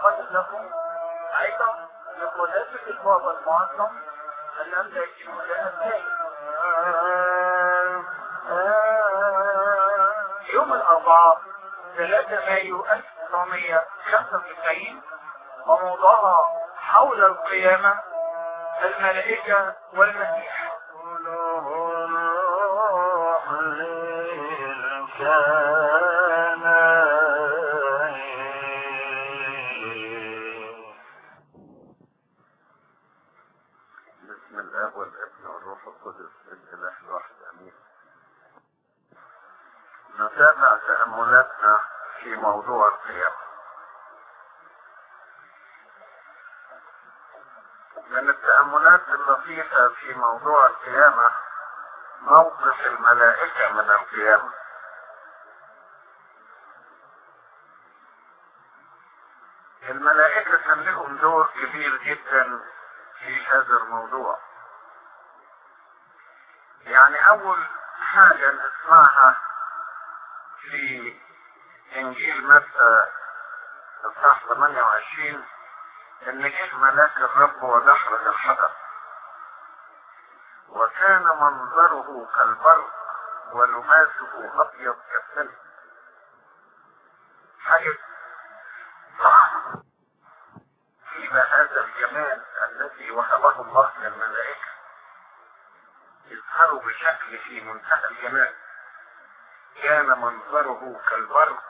أقدم لكم أيضا بمناسبة البابا المعظم الأمجد الأبنائي يوم الأربعاء 3 مايو 1995 وموضوعها حول القيامة الملائكة والمسيح بسم الله والابن والروح القدس الاله الواحد امين نتابع تاملاتنا في موضوع القيامه من التاملات اللطيفه في موضوع القيامه موقف الملائكه من القيامه الملائكه كان لهم دور كبير جدا في هذا الموضوع يعني اول حاجة نسمعها في انجيل متى اصحاح 28 ان جه ملاك الرب ودحرج الحجر وكان منظره كالبرق ولباسه ابيض كالثلج حاجة إلى هذا الجمال الذي وهبه الله للملائكة يظهر بشكل في منتهى الجمال كان منظره كالبرق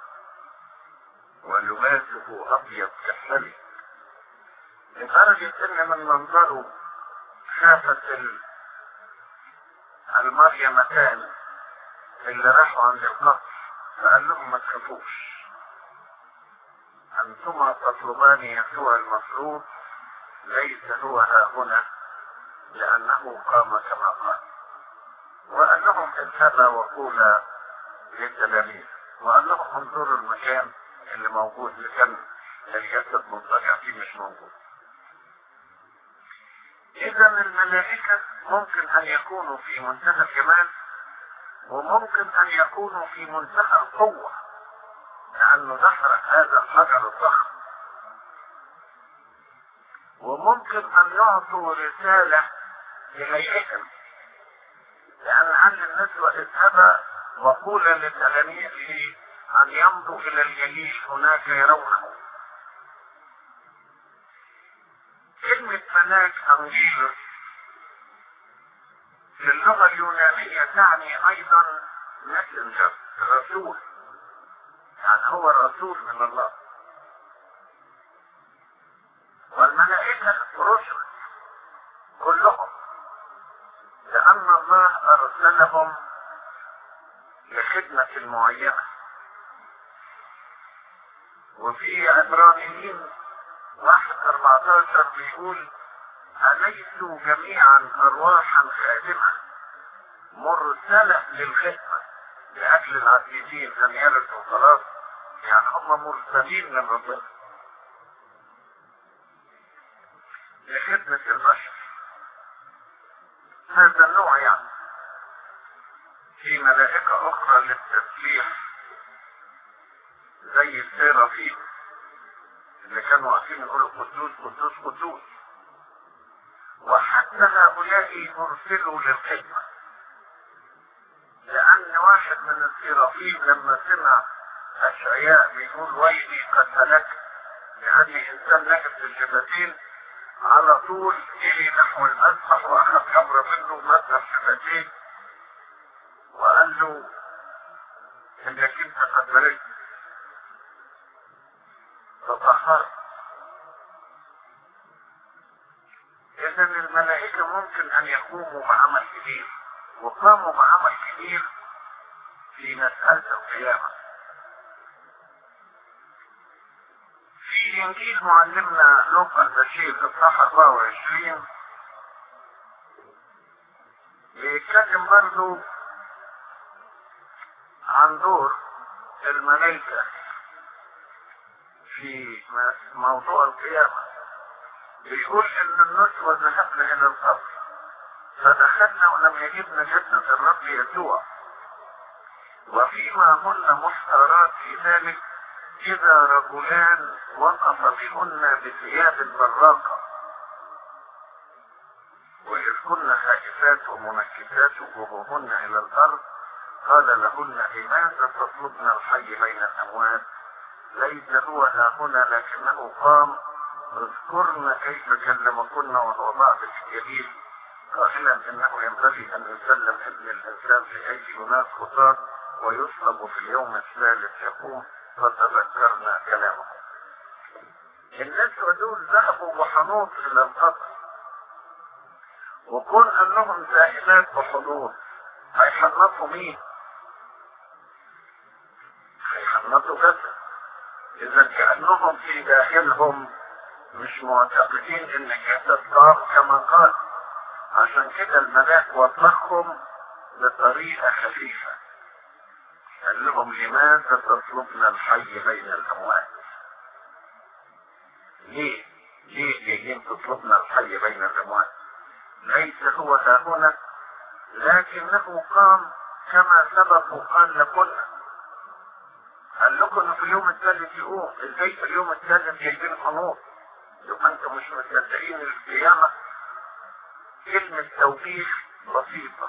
ولباسه أبيض كالثلج لدرجة إن من منظره شافت ال- المريمتان اللي راحوا عند القصر فقال لهم ما تخافوش أنتما تطلبان يسوع المفروض ليس هو ها هنا لأنه قام كما قال وقال لهم اذهبا وقولا للتلاميذ وقال لهم انظروا المكان اللي موجود اللي كان الجسد منطقع فيه مش موجود إذا الملائكة ممكن أن يكونوا في منتهى الجمال وممكن أن يكونوا في منتهى القوة لأنه دحرج هذا الحجر الضخم وممكن أن يعطوا رسالة لهيئتهم لأن عند النسوة اذهبا وقولا لتلاميذه أن يمضوا إلى الجليل هناك يرونه كلمة ملاك أنجيلوس في اللغة اليونانية تعني أيضا messenger رسول يعني هو الرسول من الله والملائكة رسل كلهم لأن الله أرسلهم لخدمة معينة وفي عبرانيين واحد 14 بيقول أليسوا جميعا أرواحا خادمة مرسلة للخدمة لأجل العزيزين أن يرثوا خلاص يعني هم مرسلين من ربنا لخدمة البشر هذا النوع يعني في ملائكة أخرى للتسبيح زي السيرافيم اللي كانوا واقفين يقولوا قدوس قدوس قدوس وحتى هؤلاء مرسلوا للخدمة لأن واحد من السيرافيم لما سمع أشعياء بيقول ويلي قد هلكت لأني إنسان نجد الشفتين على طول جري نحو المسبح وأخذ جمرة منه مسح شفتين وقال له إنك أنت قد مرضت تطهرت إذا الملائكة ممكن أن يقوموا بعمل كبير وقاموا بعمل كبير في مسألة القيامة في إنجيل معلمنا لوقا البشير في الصفحة 24 بيتكلم برضه عن دور الملائكة في موضوع القيامة بيقول ان النسوة ذهبنا الى القبر فدخلنا ولم يجدنا جسد الرب يسوع وفيما هن محتارات في ذلك إذا رجلان وقف بهن بثياب براقة وإذ كن خائفات ومنكسات وجوههن إلى الأرض قال لهن لماذا تطلبن الحي بين الأموات ليس هو ها هنا لكنه قام اذكرن كيف كلمكن وهو بعض الجليل قائلا انه ينبغي ان يسلم ابن الانسان في ايدي اناس خطاه ويصلب في اليوم الثالث يقوم فتذكرنا كلامه الناس دول ذهبوا بحنوط الى القبر وكون انهم ذاهبات بحنوط هيحنطوا مين؟ هيحنطوا جسد اذا كانهم في داخلهم مش معتقدين ان الجسد قام كما قال عشان كده الملاك وضحهم بطريقه خفيفه قال لهم لماذا تطلبنا الحي بين الاموات ليه ليه جايين تطلبنا الحي بين الاموات ليس هو ها هنا لكنه قام كما سبق وقال لكنا قال لكم إنه في اليوم الثالث يقوم ازاي في اليوم الثالث جايبين حنوط يبقى انتم مش مصدقين القيامة كلمة توبيخ بسيطة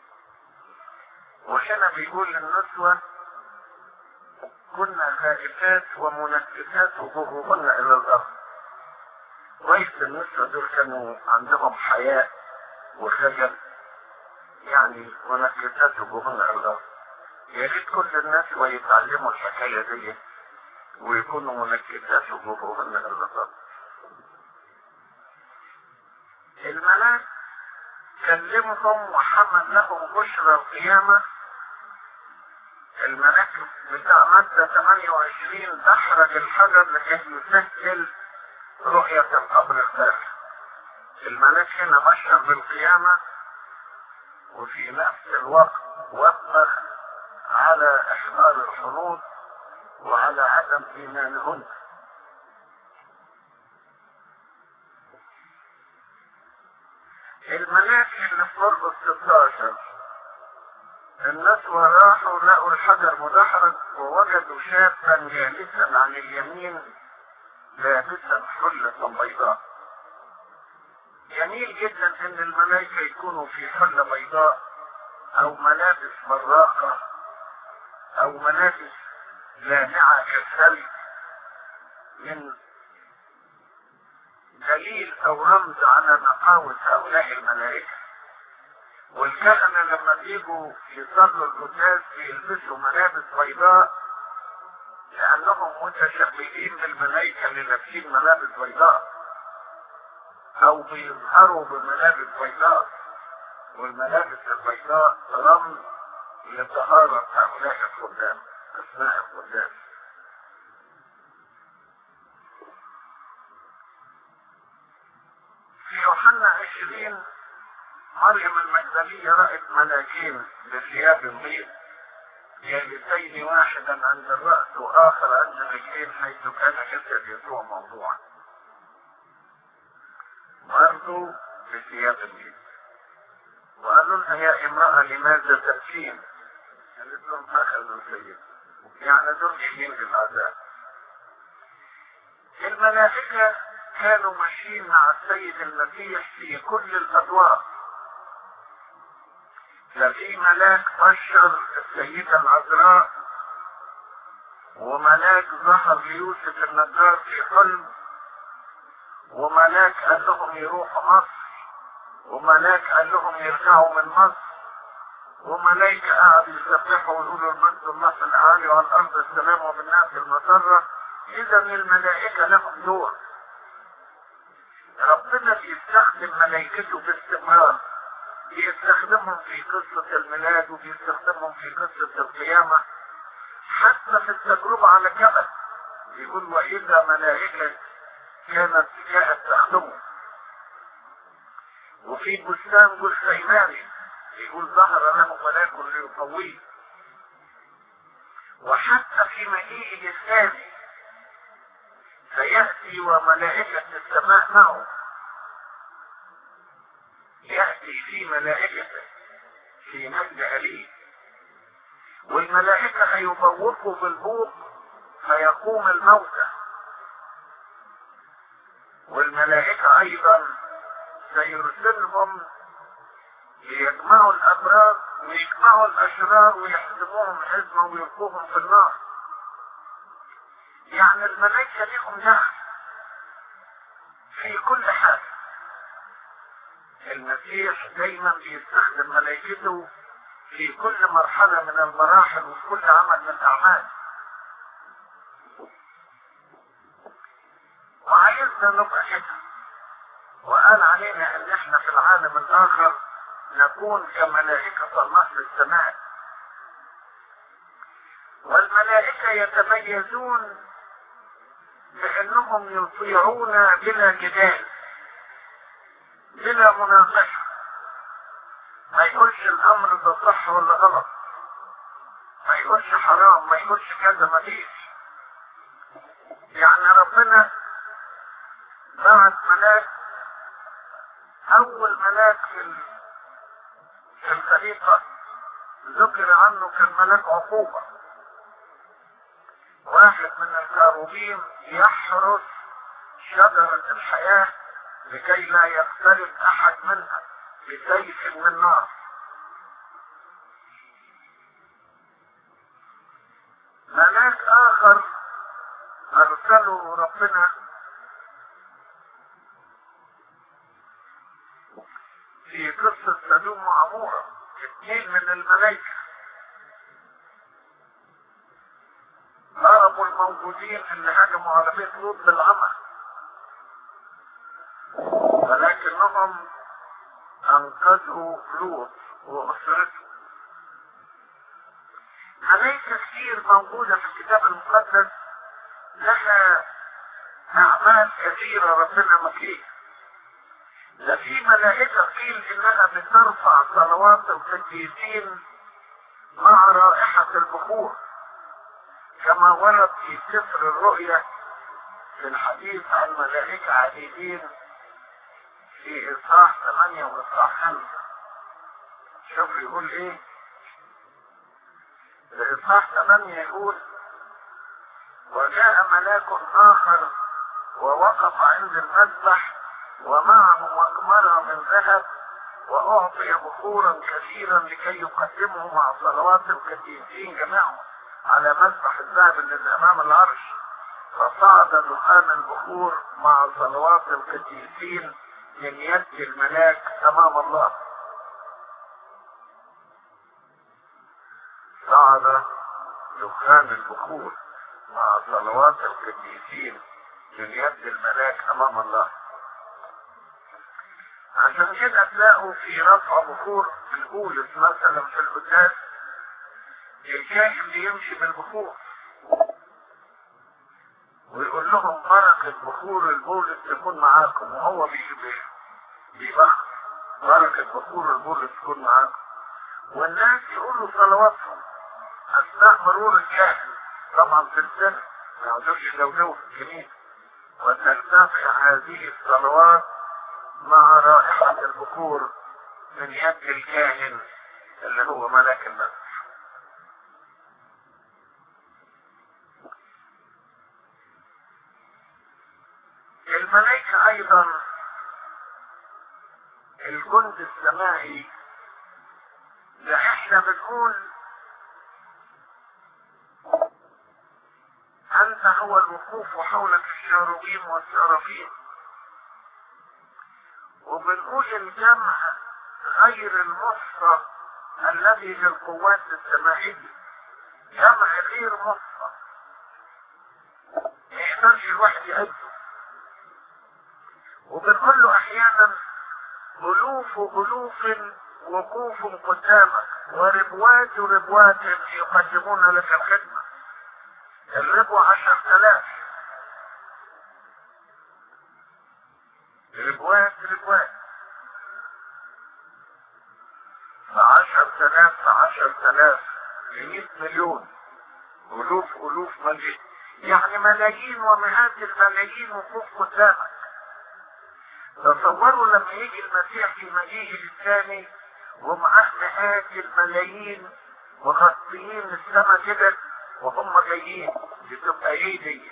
وهنا بيقول للنسوة كنا خائفات ومنكسات وجوههن الى الارض كويس النسوة دول كانوا عندهم حياء وخجل يعني منكسات وجوههن الى الارض يا ريت كل الناس ويتعلموا الحكاية دي ويكونوا منكسات وجوههن الى الارض الملاك كلمهم وحمل لهم بشرى القيامة الملاك بتاع مادة 28 دحرج الحجر لكي يسهل رؤية القبر الثالث الملاك هنا بشر بالقيامة وفي نفس الوقت وبخ على إحضار الحروب وعلى عدم إيمانهن الملاك اللي في مرقس 16 الناس راحوا لقوا الحجر مدحرج ووجدوا شابا جالسا عن اليمين لابسا حلة بيضاء جميل جدا ان الملائكة يكونوا في حلة بيضاء او ملابس براقة او ملابس لامعة كالثلج من دليل او رمز على نقاوة هؤلاء الملائكة والكهنة لما بيجوا يصلوا القداس بيلبسوا ملابس بيضاء لأنهم متشبهين بالملائكة اللي لابسين ملابس بيضاء أو بيظهروا بملابس بيضاء والملابس البيضاء رمز لطهارة هؤلاء الخدام أثناء القداس في يوحنا عشرين مريم المجدلية رأت ملاكين بثياب بيض جالسين واحدا عند الرأس وآخر عند الرجلين حيث كان جسد يسوع موضوعا برضو بثياب بيض وقالوا لها يا امرأة لماذا تبكين؟ قالت لهم أخذوا السيد يعني دول جايين بالعذاب الملائكة كانوا ماشيين مع السيد المسيح في كل الأدوار ففي ملاك بشر السيدة العذراء وملاك ظهر ليوسف النجار في حلم وملاك قال لهم يروحوا مصر وملاك قال لهم يرجعوا من مصر وملائكة قعدوا يسبحوا ويقولوا المجد الله في الأعالي وعلى الأرض السلام وبالناس المسرة إذا الملائكة لهم دور ربنا بيستخدم ملائكته باستمرار بيستخدمهم في قصة الميلاد وبيستخدمهم في قصة القيامة حتى في التجربة على جبل يقول وإذا ملائكة كانت جاءت تخدمه وفي بستان جول سيماني يقول ظهر له ملاك ليقويه وحتى في مجيئه الثاني سيأتي وملائكة السماء معه يأتي في ملائكته في مجد أليه والملائكة هيبوقوا بالبوق فيقوم الموتى والملائكة أيضا سيرسلهم ليجمعوا الأبرار ويجمعوا الأشرار ويحزموهم حزمة ويلقوهم في النار يعني الملائكة ليهم دخل في كل حاجة المسيح دايما بيستخدم ملائكته في كل مرحلة من المراحل وفي كل عمل من الأعمال وعايزنا نبقى كده وقال علينا ان احنا في العالم الاخر نكون كملائكة الله في السماء والملائكة يتميزون بانهم يطيعون بلا جدال بلا مناقشة ما يقولش الامر ده صح ولا غلط ما يقولش حرام ما يقولش كذا ما فيش يعني ربنا بعت ملاك اول ملاك في في الخليقة ذكر عنه كان ملاك عقوبة واحد من الكاروبين يحرس شجرة الحياة لكي لا يقترب احد منها بسيف من نار ملاك اخر ارسله ربنا في قصة سدوم وعمورة اثنين من الملائكة ضربوا الموجودين اللي هجموا على بيت لوط بالعمى ولكنهم انقذوا لوط واسرته ملائكة كتير موجودة في الكتاب المقدس لها أعمال كثيرة ربنا مكيه ده في ملائكة قيل إنها بترفع صلوات القديسين مع رائحة البخور كما ورد في سفر الرؤيا في الحديث عن ملائكة عديدين في إصحاح 8 وإصحاح 5 شوف يقول إيه في إصحاح 8 يقول وجاء ملاك آخر ووقف عند المذبح ومعه مقمرة من ذهب وأعطي بخورا كثيرا لكي يقدمه مع صلوات القديسين جميعهم على مذبح الذهب الذي أمام العرش فصعد دخان البخور مع صلوات القديسين من يد الملاك أمام الله صعد دخان البخور مع صلوات القديسين من يد الملاك أمام الله عشان كده تلاقوا في رفع بخور البولس مثلا في القداس الكاهن بيمشي بالبخور ويقول لهم بركة بخور البولس تكون معاكم وهو بيبخر بركة بخور البولس تكون معاكم والناس يقولوا صلواتهم أثناء مرور الكاهن طبعا في السنة ما يقعدوش يدولوا في الكنيسة وترتفع هذه الصلوات مع رائحة البخور من يد الكاهن اللي هو ملاك المسح الملائكة أيضا الجند السماعي ده احنا بنقول أنت هو الوقوف حولك الشاروبيم والسرافيم وبنقول الجمع غير المصفى الذي للقوات السماعية جمع غير مصفى ما يقدرش الواحد يعده وبنقول له احيانا الوف الوف وقوف قدامك وربوات ربوات يقدمون لك الخدمة الربوة عشر تلاف ربوات ربوات فعشر تلاف فعشر تلاف لمئة مليون ألوف ألوف ملايين يعني ملايين ومئات الملايين وقوف قدامك تصوروا لما يجي المسيح في مجيئه الثاني ومعاه مئات الملايين مغطيين السماء كده وهم جايين بتبقى ايه دي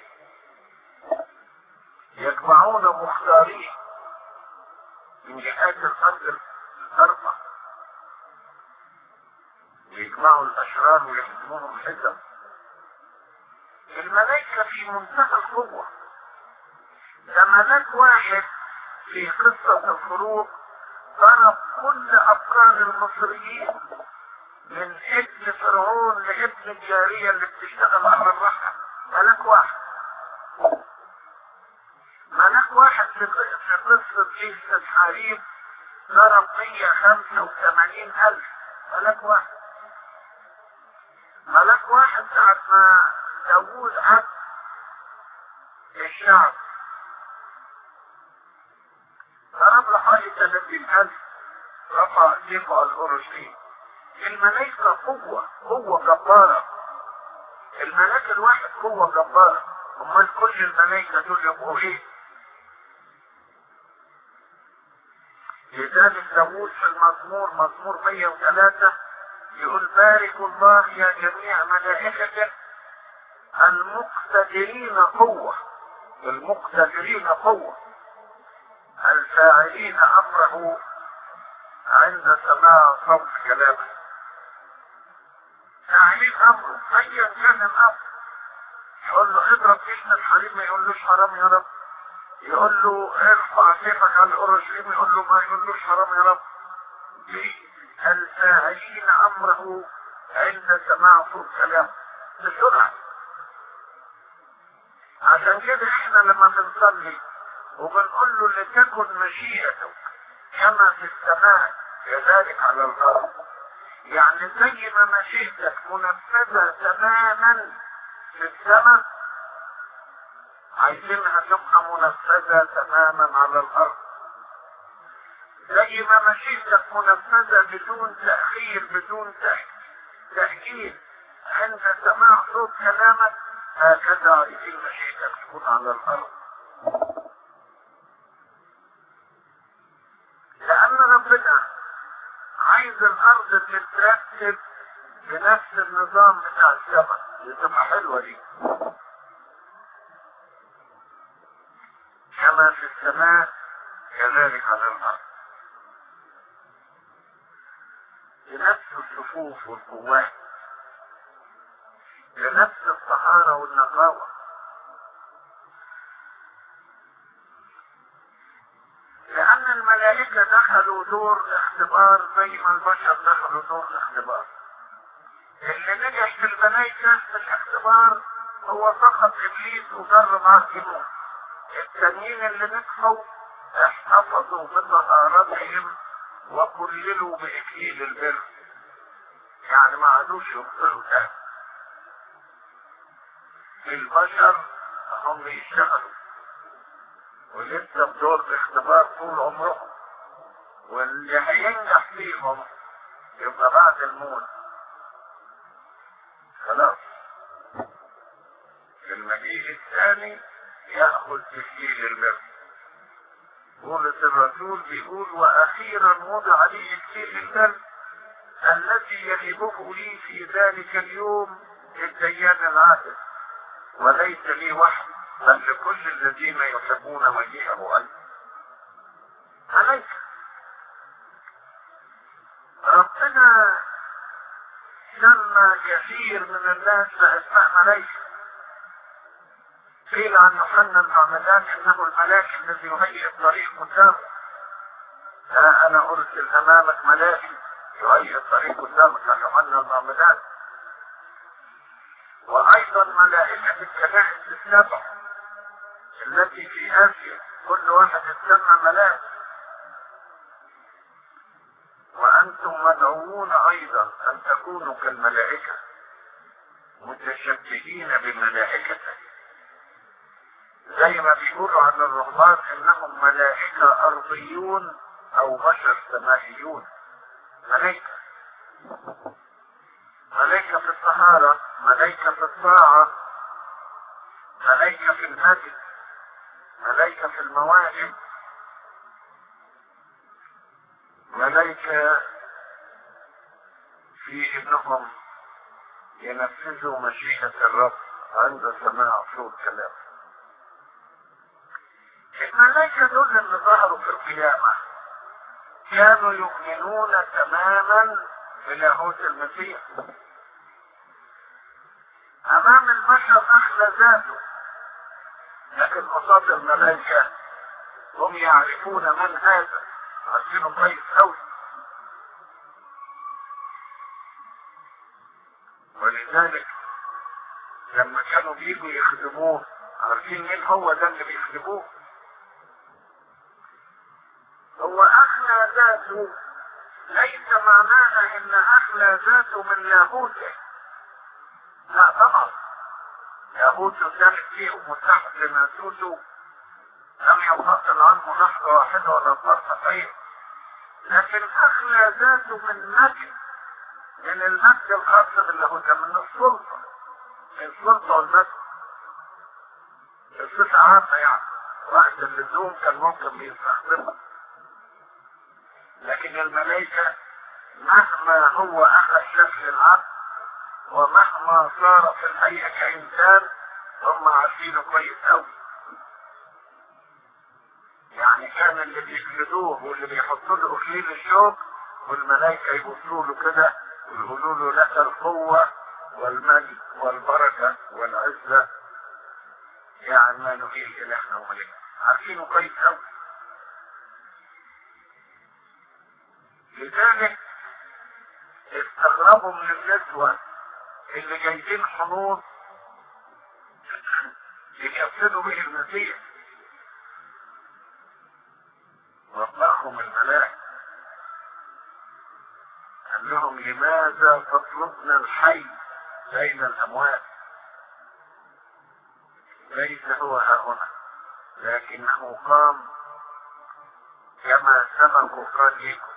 يجمعون مختارين من جهات الارض الاربع ويجمعوا الاشرار ويحكموهم حزب الملائكة في منتهى القوة ده ملاك واحد في قصة الخروج ضرب كل أفكار المصريين من ابن فرعون لابن الجارية اللي بتشتغل على الرحم ملاك واحد ملاك واحد في في قصة جيش الحريم ضرب 185 ألف ملاك واحد ملاك واحد ساعة ما داوود عبد الشعب ضرب له حوالي 30 ألف رفع سيفه الأورشليم الملائكة قوة قوة جبارة الملاك الواحد قوة جبارة أمال كل الملائكة دول يبقوا إيه؟ لذلك داوود في المزمور مزمور 103 يقول بارك الله يا جميع ملائكته المقتدرين قوة المقتدرين قوة الفاعلين أمره عند سماع صوت كلامه فاعلين أمره أيا كان الأمر يقول له اضرب جسم الحريم ما يقولوش حرام يا رب يقول له ارفع سيفك على الاورشليم يقول له ما يقولوش حرام يا رب الفاعلين امره عند سماع صوت كلامه بسرعه عشان كده احنا لما بنصلي وبنقول له لتكن مشيئتك كما في السماء كذلك على الارض يعني زي ما مشيئتك منفذه تماما في السماء عايزينها تبقى منفذه تماما على الارض زي ما مشيئتك منفذه بدون تاخير بدون تاجيل عند سماع صوت كلامك هكذا عايزين مشيئتك تكون على الارض لان ربنا عايز الارض تترتب بنفس النظام بتاع السماء دي تبقى حلوه دي كما في السماء كذلك على الارض بنفس الصفوف والقوات بنفس الطهارة والنقاوة لأن الملائكة دخلوا دور اختبار زي ما البشر دخلوا دور الاختبار اللي نجح في الملائكة في الاختبار هو فقط إبليس وجر معاه يموت التانيين اللي نجحوا احتفظوا بطهارتهم وكللوا بإكليل البر يعني ما عادوش يبطلوا تاني البشر هم يشتغلوا ولسه بدور اختبار طول عمرهم واللي هينجح فيهم يبقى بعد الموت خلاص في المجيء الثاني يأخذ تسجيل البر بولس الرسول بيقول واخيرا وضع لي السيل البر الذي يهبه لي في ذلك اليوم الديان العادل وليس لي وحد بل لكل الذين يحبون مجيئه أيضا عليك ربنا سمى كثير من الناس بأسماء ملائكة قيل عن يوحنا المعمدان انه الملاك الذي يهيئ الطريق قدامه ها انا ارسل امامك ملاك يهيئ الطريق قدامك عن يوحنا المعمدان وايضا ملائكة الكنائس السبع التي في اسيا كل واحد تسمى ملاك وانتم مدعوون ايضا ان تكونوا كالملائكة متشبهين بملائكته زي ما بيقولوا عن الرهبان انهم ملائكة ارضيون او بشر سمائيون ملائكة ملائكة في الطهارة ملائكة في الطاعة ملائكة في المجد ملائكة في المواهب ملائكة في انهم ينفذوا مشيئة الرب عند سماع صوت كلامه الملائكة دول اللي ظهروا في القيامة كانوا يؤمنون تماما بلاهوت المسيح امام البشر احلى ذاته لكن قصاد الملائكة هم يعرفون من هذا عارفينه كويس قوي ولذلك لما كانوا بيجوا يخدموه عارفين مين هو ده اللي بيخدموه هو احلى ذاته ليس معناها ان احلى ذاته من لاهوته لا طبعا لاهوته كانت فيه متحد لناسوته لم ينفصل عنه لحظة واحدة ولا طرفتين لكن احلى ذاته من مجد من المجد الخاص باللاهوت من السلطة من السلطة والمجد الصفة عامة يعني واحد اللزوم كان ممكن بيستخدمها لكن الملائكة مهما هو أخذ شكل العبد ومهما صار في الهيئة كإنسان هم عارفينه كويس أوي يعني كان اللي بيجلدوه واللي بيحطوا له أكليل الشوك والملائكة يبصوا له كده ويقولوا له لك القوة والمجد والبركة والعزة يا عمان في إلهنا وملكنا عارفينه كويس أوي لذلك استغربوا من النسوة اللي جايبين حنوط يكفنوا به المسيح وطلعهم الملاك قال لهم لماذا تطلبنا الحي بين الأموات ليس هو ها هنا لكنه قام كما سبق قال لكم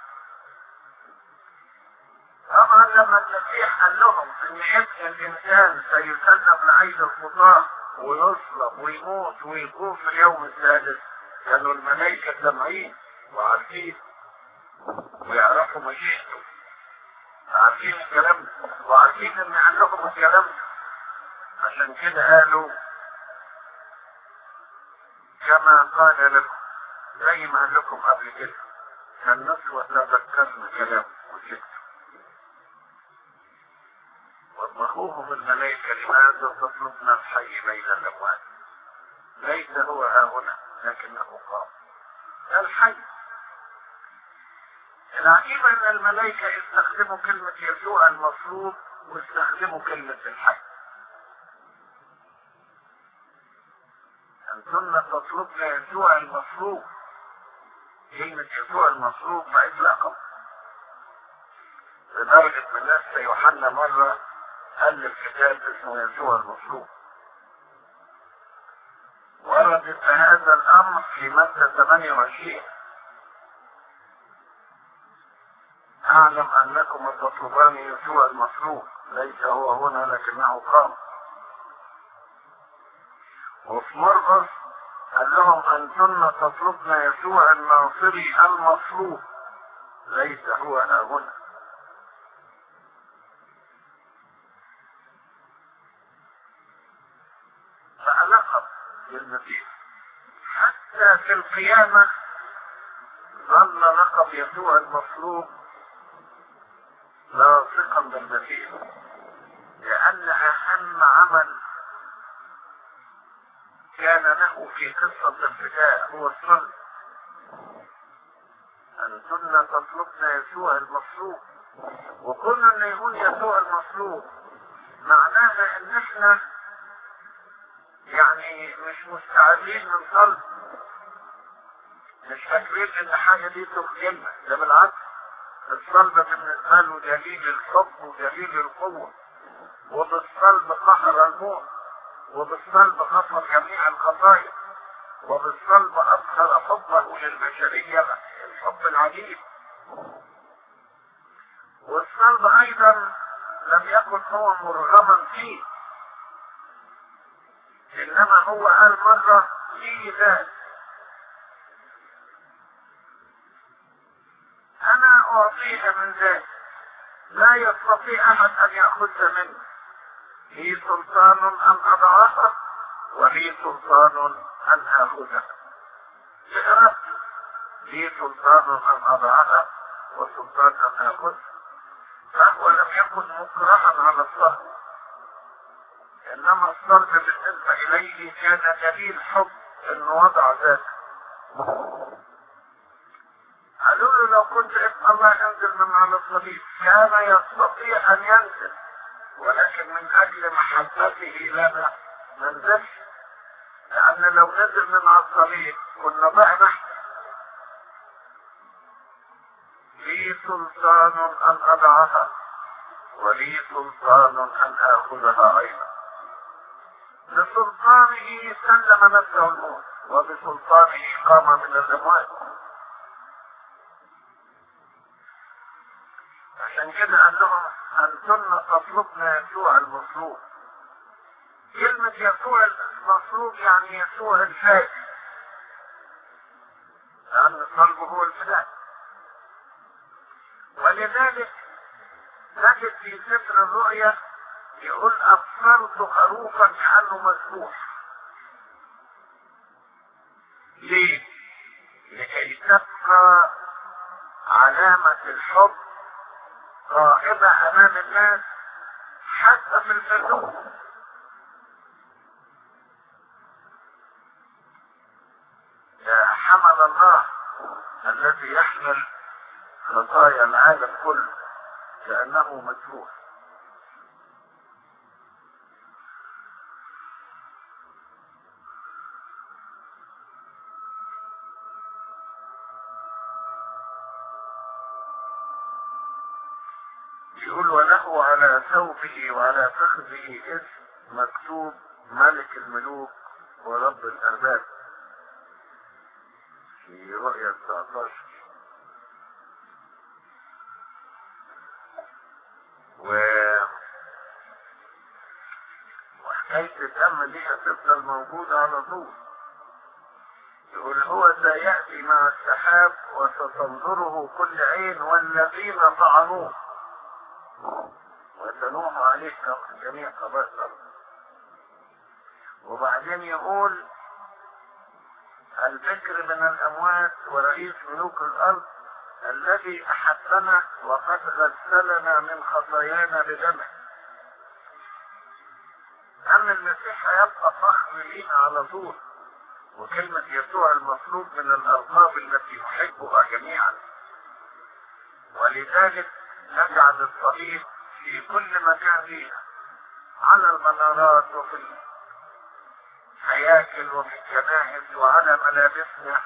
طبعا لما المسيح قال لهم ان ابن الانسان سيسلم لعيد الخطاه ويصلب ويموت ويقوم في اليوم السادس كانوا الملائكه سامعين وعارفين ويعرفوا مشيئته عارفين الكلام ده وعارفين ان عندكم الكلام ده عشان كده قالوا كما قال لكم زي ما قال لكم قبل كده النسوة تذكرنا كلام وشكته وضحوهم الملائكة لماذا تطلبنا الحي بين الأموات ليس هو ها هنا لكنه قام الحي العجيب ان الملائكة استخدموا كلمة يسوع المصلوب واستخدموا كلمة الحي أنتن تطلبن يسوع المصلوب كلمة يسوع المصلوب ما إطلاقا لدرجة من ناس يوحنا مرة ألف كتاب اسمه يسوع المصلوب وردت هذا الأمر في مادة 28 أعلم أنكم تطلبان يسوع المصلوب ليس هو هنا لكنه قام وفي مرقس قال لهم أنتن تطلبن يسوع الناصري المصلوب ليس هو ها هنا فألقب بالمسيح حتى في القيامة ظل لقب يسوع المصلوب لاصقا بالمسيح لأن أهم عمل كان له في قصة الفداء هو الصلب أنتن تطلبن يسوع المصلوب وكل ان يقول يسوع المصلوب معناها ان احنا يعني مش مستعدين من صلب مش فاكرين ان حاجة دي تخجلنا ده بالعكس الصلب بالنسبة له دليل الحب ودليل القوة وبالصلب قهر الموت وبالصلب غفر جميع الخطايا وبالصلب أظهر حبه للبشرية الحب العجيب والصلب أيضا لم يكن هو مرغما فيه إنما هو قال مرة في ذات أنا أعطيها من ذات لا يستطيع أحد أن يأخذها مني لي سلطان ان اضعها ولي سلطان ان اخذها بارادتي لي سلطان ان اضعها وسلطان ان اخذها فهو لم يكن مكرها على الصلب انما الصلب بالنسبه اليه كان دليل حب انه وضع ذاته قالوا له لو كنت ابن الله ينزل من على الصليب كان يستطيع ان ينزل ولكن من اجل محبته لنا ما نزلش لان لو نزل من على الصليب كنا ضعنا لي سلطان ان اضعها ولي سلطان ان اخذها ايضا بسلطانه سلم نفسه الموت وبسلطانه قام من الاموات عشان كده قال لهم انتن تطلبنا يسوع المصلوب كلمة يسوع المصلوب يعني يسوع الفاك لأن صلبه هو الفداء ولذلك نجد في سفر الرؤيا يقول أبصرت خروفا كأنه مذبوح ليه؟ لكي تبقى علامة الحب قائمة أمام الناس حتى في الفردوس حمل الله الذي يحمل خطايا العالم كله لأنه مجروح يقول وله على ثوبه وعلى فخذه اسم مكتوب ملك الملوك ورب الأرباب في رؤية 19 و وحكاية الدم دي هتفضل موجودة على طول يقول هو سيأتي مع السحاب وستنظره كل عين والذين طعنوه وتنوح عليه جميع قبائل الأرض وبعدين يقول الفكر من الأموات ورئيس ملوك الأرض الذي أحبنا وقد غسلنا من خطايانا بدمه أن المسيح هيبقى فخر لينا على طول وكلمة يسوع المطلوب من الألقاب التي نحبها جميعا ولذلك نجعل الصليب في كل مكان لينا على المنارات وفي الهياكل وفي الكنائس وعلى ملابسنا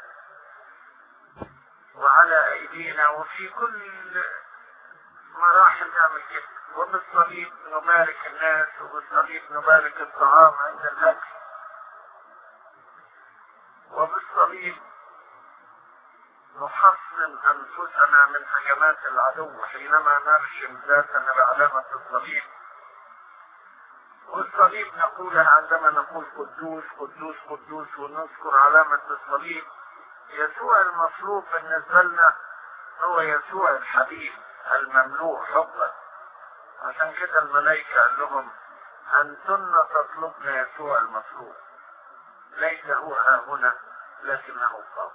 وعلى ايدينا وفي كل مراحل نعمل كده وبالصليب نبارك الناس وبالصليب نبارك الطعام عند الاكل وبالصليب نحصن انفسنا من هجمات العدو حينما نرشم ذاتنا بعلامة الصليب والصليب نقولها عندما نقول قدوس قدوس قدوس ونذكر علامة الصليب يسوع المصلوب بالنسبة لنا هو يسوع الحبيب المملوء حبا عشان كده الملائكة قال لهم أنتن تطلبن يسوع المصلوب ليس هو ها هنا لكنه فوق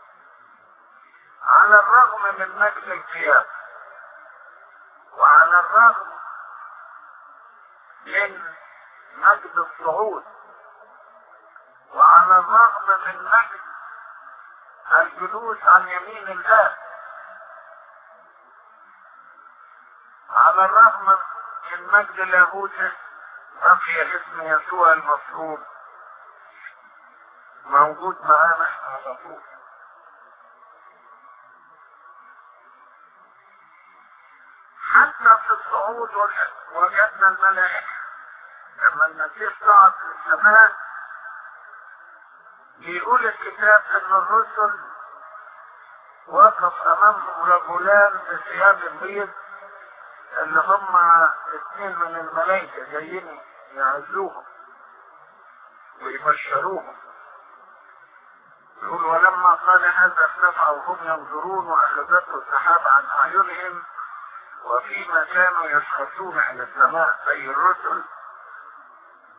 على الرغم من مجد القيامة وعلى الرغم من مجد الصعود وعلى الرغم من مجد الجلوس عن يمين الله على الرغم من مجد لاهوته بقي اسم يسوع المصلوب موجود معانا على طول حتى في الصعود وجدنا الملائكة لما المسيح صعد للسماء بيقول الكتاب ان الرسل وقف امامهم رجلان بثياب البيض اللي هم اثنين من الملائكة جايين يعزوهم ويبشروهم يقول ولما قال هذا ارتفع وهم ينظرون واخذته السحاب عن اعينهم وفيما كانوا يسقطون الى السماء اي الرسل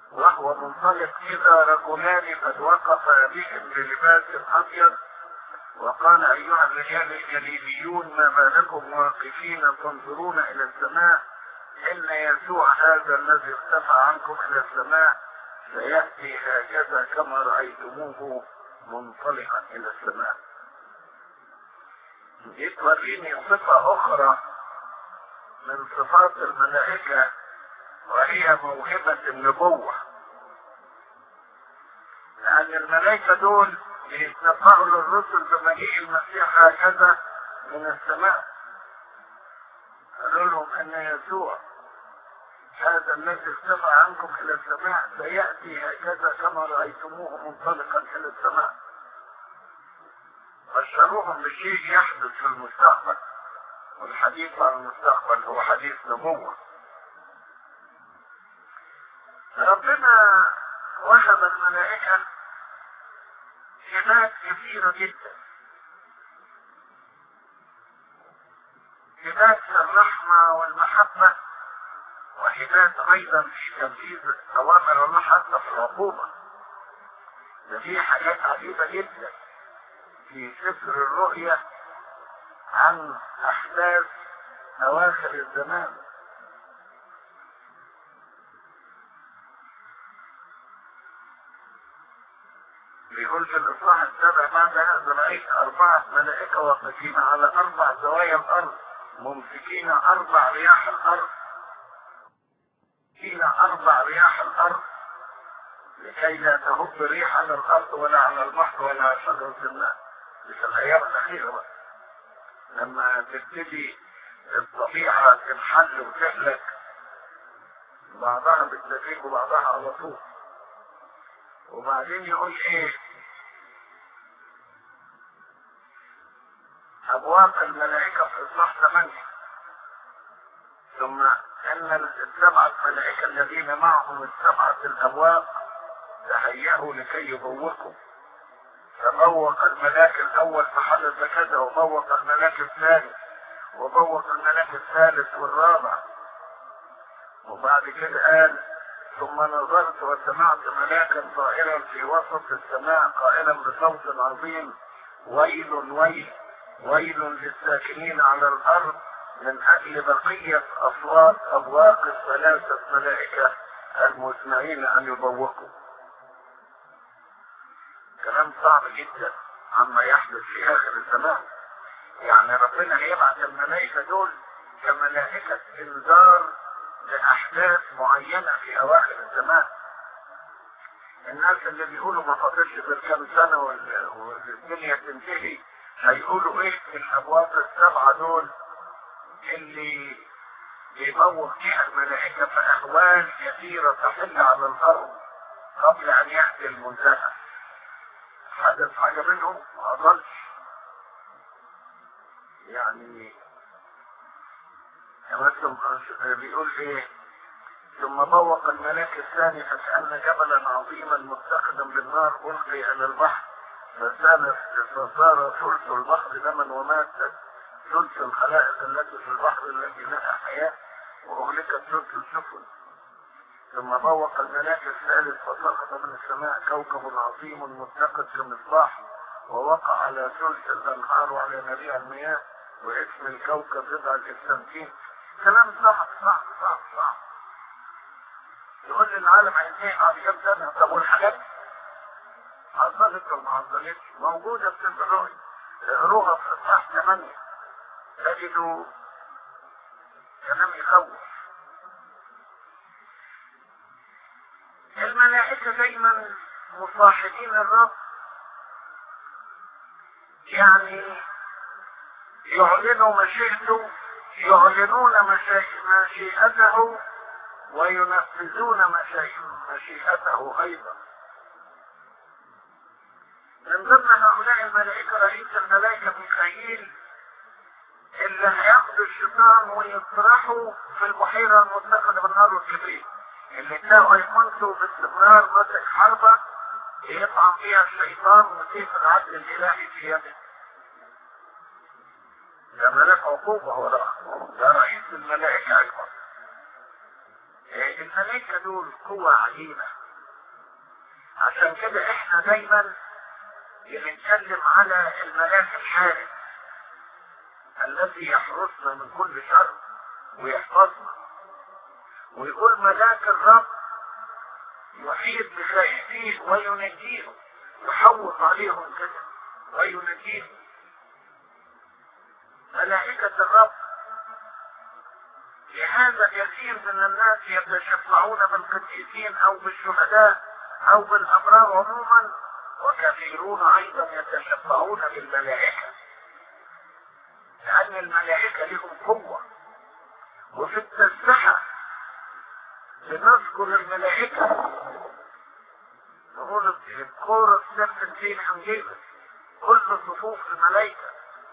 وهو منطلق إذا رجلان قد وقفا بهم بلباس أبيض وقال أيها الرجال الجليليون ما بالكم واقفين تنظرون إلى السماء إن يسوع هذا الذي ارتفع عنكم إلى السماء سيأتي هكذا كما رأيتموه منطلقا إلى السماء دي توريني صفة أخرى من صفات الملائكة وهي موهبة النبوة لأن الملائكة دول بيتنبأوا للرسل بمجيء المسيح هكذا من السماء قالوا لهم أن يسوع هذا الذي ارتفع عنكم إلى السماء سيأتي هكذا كما رأيتموه منطلقا إلى السماء بشروهم بشيء يحدث في المستقبل والحديث عن المستقبل هو حديث نبوة ربنا وهب الملائكة هبات كثيرة جدا هبات في الرحمة والمحبة وهبات أيضا في تنفيذ أوامر الله حتى في العقوبة ده في حاجات عجيبة جدا في سفر الرؤيا عن أحداث أواخر الزمان بيقول في الإصحاح السابع بعد هذا رأيت أربعة ملائكة واقفين على أربع زوايا الأرض ممسكين أربع رياح الأرض ممسكين أربع رياح الأرض لكي لا تهب ريح على الأرض ولا على البحر ولا على شجرة الماء في الأيام الأخيرة بقى. لما تبتدي الطبيعة تنحل وتهلك بعضها بالتدريج وبعضها على طول وبعدين يقول ايه ابواب الملائكة في اصلاح ثمانية ثم ان السبعة الملائكة الذين معهم السبعة الابواب تهيأوا لكي يبوقوا فبوق الملاك الاول فحل الزكاة وبوق الملاك الثاني وبوق الملاك الثالث والرابع وبعد كده قال ثم نظرت وسمعت ملاكا طائرا في وسط السماء قائلا بصوت عظيم ويل ويل ويل للساكنين على الارض من اجل بقية اصوات ابواق الثلاثة ملائكة المسمعين ان يبوقوا كلام صعب جدا عما يحدث في اخر الزمان يعني ربنا هيبعث الملائكة دول كملائكة انذار لأحداث معينة في أواخر الزمان الناس اللي بيقولوا ما فاضلش غير كام سنة وال- والدنيا تنتهي هيقولوا ايه في الأبواب السبعة دول اللي بيبوق فيها الملائكة في أهوال كثيرة تحل على الأرض قبل أن يأتي المنتهى حدث حاجة منهم ما أضلش يعني مثل بيقول ايه ثم بوق الملاك الثاني فكأن جبلا عظيما متخذا بالنار ألقي إلى البحر فسال فصار ثلث البحر دما ومات ثلث الخلائق التي في البحر التي لها حياة وأهلكت ثلث السفن ثم بوق الملاك الثالث فسقط من السماء كوكب عظيم متقد كمصباح ووقع على ثلث الأنهار وعلى جميع المياه واسم الكوكب ربع الإسلامتين كلام صعب صعب صعب صعب يقول لي العالم هينتهي بعد كام سنة طب والحاجات حصلت ولا ما حصلتش موجودة في الرؤية اقروها في إصحاح 8 تجدوا كلام يخوف الملائكة دايما مصاحبين الرب يعني يعلنوا مشيئته يعلنون مشي- مشيئته وينفذون مشي- مشيئته ايضا من ضمن هؤلاء الملائكة رئيس الملائكة ميخائيل اللي هياخدوا الشيطان ويطرحوا في البحيرة المتخذة بالنار والكبريت اللي تلاقوا يمنتوا باستمرار ماسك حربة يطعن فيها الشيطان وسيف العدل الإلهي في يده ده ملاك عقوبة وراه ده رئيس الملائكة أيضا إيه، الملائكة دول قوة عجيبة عشان كده احنا دايما بنتكلم على الملاك الحارس الذي يحرسنا من كل شر ويحفظنا ويقول ملاك الرب يحيط بخائفين وينجيهم يحوط عليهم كده وينجيهم ملائكة الرب لهذا كثير من الناس يتشفعون بالقديسين او بالشهداء او بالابرار عموما وكثيرون ايضا يتشفعون بالملائكة لان الملائكة لهم قوة وفي التسبحة بنذكر الملائكة نقول الكورة سبتين حنجيبة كل صفوف الملائكة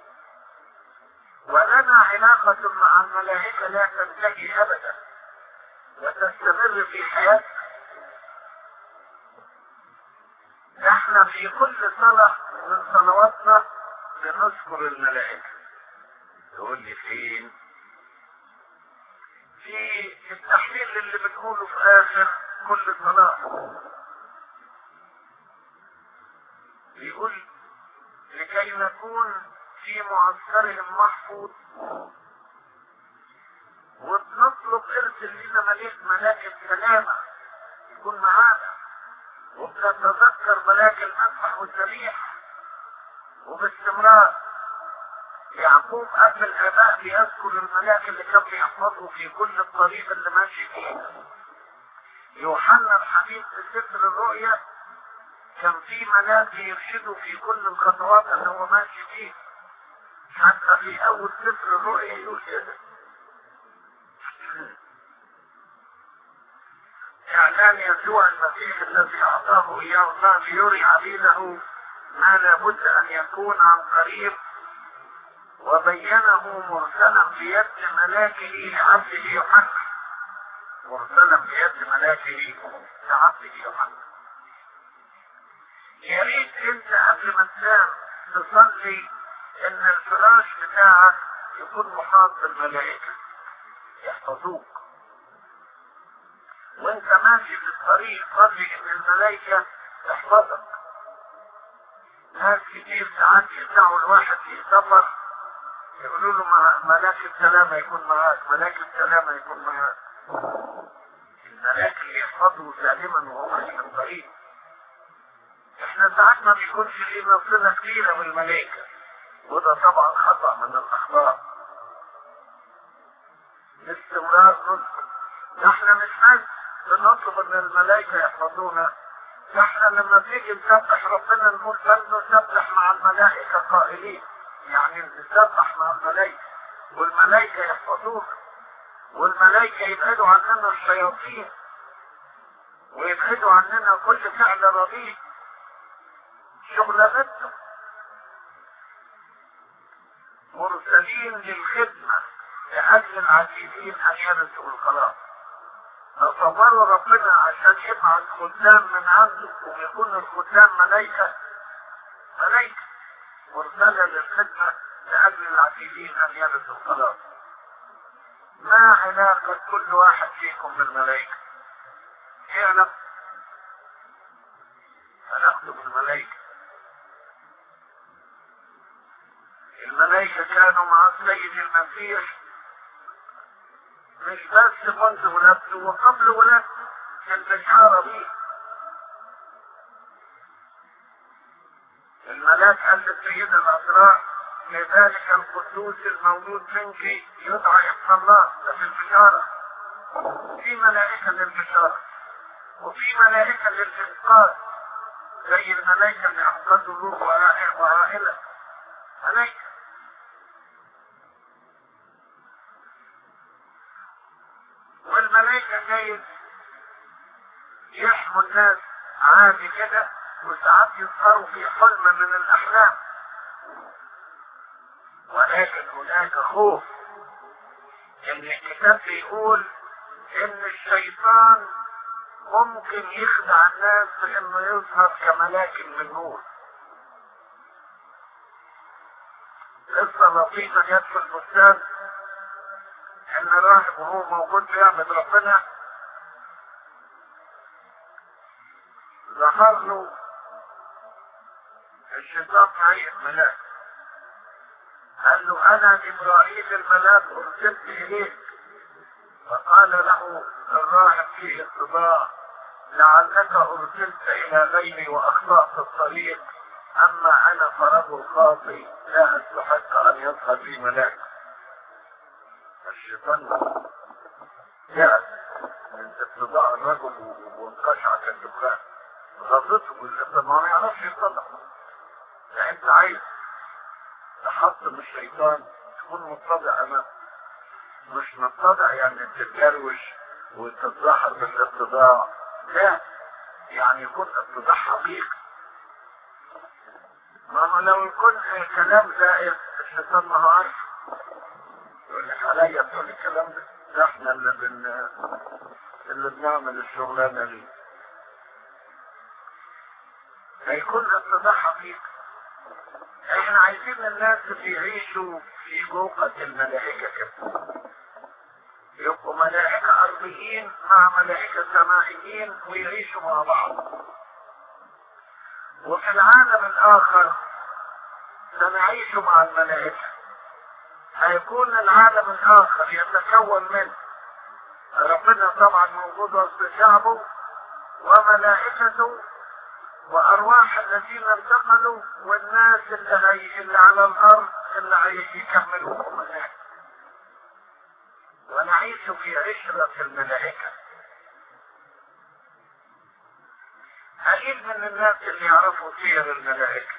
ولنا علاقة مع الملائكة لا تنتهي أبدا وتستمر في حياتنا نحن في كل صلاة من صلواتنا بنذكر الملائكة تقول لي فين في التحليل اللي بنقوله في آخر كل صلاة بيقول لكي نكون في معسكرهم محفوظ وبنطلب ارسل لنا ملك ملاك السلامة يكون معانا وبنتذكر ملاك المسبح والذبيح وباستمرار يعقوب قبل الاباء بيذكر الملاك اللي كان بيحفظه في كل الطريق اللي ماشي فيه يوحنا الحبيب في سفر الرؤيا كان في ملاك يرشده في كل الخطوات اللي هو ماشي فيه حتى في اول سفر الرؤيا يقول كده اعلان يسوع المسيح الذي اعطاه اياه الله ليري عبيده ما لابد ان يكون عن قريب وبينه مرسلا بيد ملاكه لعبده يوحنا مرسلا بيد ملاكه لعبده يوحنا يا ريت انت قبل ما تنام تصلي ان الفراش بتاعك يكون محاط بالملائكة يحفظوك وانت ماشي في الطريق صلي ان الملائكة تحفظك ناس كتير ساعات يدعوا الواحد في سفر يقولوا له ملاك السلامة يكون معاك ملاك السلامة يكون معاك الملاك اللي يحفظه سالما وهو ماشي في الطريق احنا ساعات ما بيكونش لينا صلة كبيرة بالملائكة وده طبعا خطأ من الأخطاء باستمرار نذكر نحن مش بس بنطلب ان الملائكة يحفظونا نحن لما تيجي نسبح ربنا نقول بل نسبح مع الملائكة قائلين يعني نسبح مع الملائكة والملائكة يحفظونا والملائكة يبعدوا عننا الشياطين ويبعدوا عننا كل فعل رديء شغلانتهم مرسلين للخدمة لأجل العاجزين أن يرثوا الخلاص تصوروا ربنا عشان يبعث خدام من عنده ويكون الخدام ملائكة ملائكة مرسلة للخدمة لأجل العاجزين أن يرثوا الخلاص ما علاقة كل واحد فيكم بالملائكة؟ ايه علاقة؟ علاقته بالملائكة الملائكة كانوا مع السيد المسيح مش بس منذ ولادته وقبل ولادته البشارة به الملاك قال للسيدة الأسرار لذلك القدوس المولود منك يدعى ابن الله ده في البشارة في ملائكة للبشارة وفي ملائكة للإنقاذ زي الملائكة اللي أنقذوا الروح وعائلة ملائكة والملائكة جايز يحموا الناس عادي كده وساعات يظهروا في حلم من الأحلام ولكن هناك خوف ان الكتاب بيقول ان الشيطان ممكن يخدع الناس بانه يظهر كملاك من نور قصة لطيفة جت في البستان ان الراهب وهو موجود بيعبد ربنا ظهر له الشيطان معي الملاك قال له انا جبرائيل الملاك ارسلت اليك فقال له الراهب في اتباع لعلك ارسلت الى غيري واخطات الطريق اما انا فرجل خاطي لا استحق ان يظهر لي ملاك الشيطان يأس من اتباع الرجل وانقشع كالدخان غضته بالإطلاق ما يعرفش يطلع يعني انت عايز تحطم الشيطان تكون متضع امامه مش متضع يعني تتجروش وتتظاهر بالاتضاع لا يعني يكون اتضاع حقيقي ما هو لو يكون كلام زائد الشيطان ما هو عارف يقول لك عليا تقول الكلام ده ده احنا اللي بن اللي بنعمل الشغلانه دي هيكون اتضاع حقيقي احنا عايزين الناس اللي يعيشوا في جوقة الملائكة كده يبقوا ملائكة أرضيين مع ملائكة سمائيين ويعيشوا مع بعض وفي العالم الآخر سنعيش مع الملائكة هيكون العالم الآخر يتكون من ربنا طبعا موجود وسط شعبه وملائكته وارواح الذين انتقلوا والناس اللي, هي اللي على الارض اللي هيكملوا الملائكه ونعيش في عشرة الملائكة قليل من الناس اللي يعرفوا سير الملائكة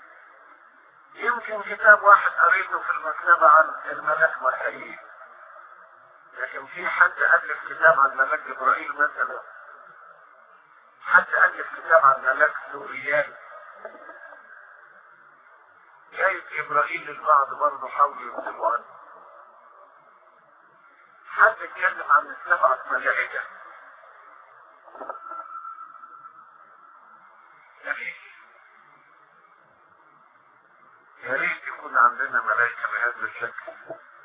يمكن كتاب واحد قريته في المكتبة عن الملك ميخائيل لكن في حد ألف كتاب عن ملك إبراهيم مثلا حد ألف كتاب عن ملاك سوريان جايز إبراهيم البعض برضه حاولوا يكتبوا عنه حد اتكلم عن السبعة ملائكة يا ريت يكون عندنا ملائكة بهذا الشكل